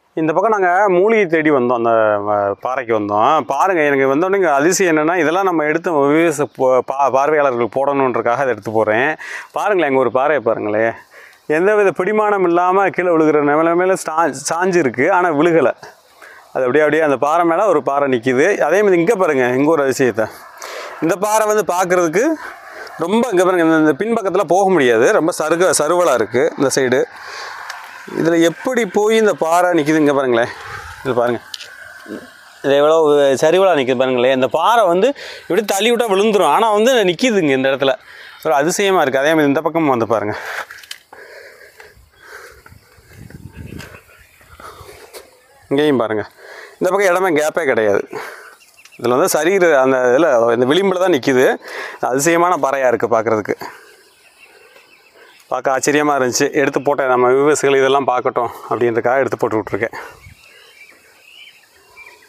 இந்த பக்கம் நாங்கள் மூலிகை தேடி வந்தோம் அந்த அஹ், பாறைக்கு வந்தோம் பாருங்கள் எனக்கு வந்தோடனே இங்கே அதிசயம் என்னென்னா இதெல்லாம் நம்ம எடுத்து விவச பா பார்வையாளர்களுக்கு போடணுன்றக்காக அதை எடுத்து போகிறேன் பாருங்களேன் எங்கள் ஒரு பாறையை பாருங்களேன் எந்த வித பிடிமானம் இல்லாமல் கீழே விழுகிற நிலைமையில ஸ்டா சாஞ்சு இருக்குது ஆனால் விழுகலை அது அப்படியே அப்படியே அந்த பாறை மேலே ஒரு பாறை நிற்கிது அதே மாதிரி இங்கே பாருங்கள் இங்கே ஒரு அதிசயத்தை இந்த பாறை வந்து பார்க்குறதுக்கு ரொம்ப இங்கே பாருங்க இந்த- இந்த பின்பக்கத்தில் போக முடியாது ரொம்ப சருக சருவலாக இருக்குது இந்த சைடு இதில் எப்படி போய் இந்த பாறை நிற்கிது இங்கே பாருங்களேன் இது பாருங்கள் இது எவ்வளோ சரிவலாக நிற்கிது பாருங்களேன் இந்த பாறை வந்து இப்படி தள்ளி விட்டால் விழுந்துரும் ஆனால் வந்து நிற்கிதுங்க இந்த இடத்துல ஒரு அதிசயமாக இருக்குது அதே மாதிரி இந்த பக்கமும் வந்து பாருங்கள் இங்கேயும் பாருங்கள் இந்த பக்கம் இடமே கேப்பே கிடையாது இதில் வந்து சரீர அந்த இதில் இந்த விளிம்பில் தான் நிற்கிது அதிசயமான பாறையாக இருக்குது பார்க்குறதுக்கு பார்க்க ஆச்சரியமாக இருந்துச்சு எடுத்து போட்டேன் நம்ம விவசாயிகள் இதெல்லாம் பார்க்கட்டும் அப்படின்றதுக்காக எடுத்து போட்டு விட்ருக்கேன்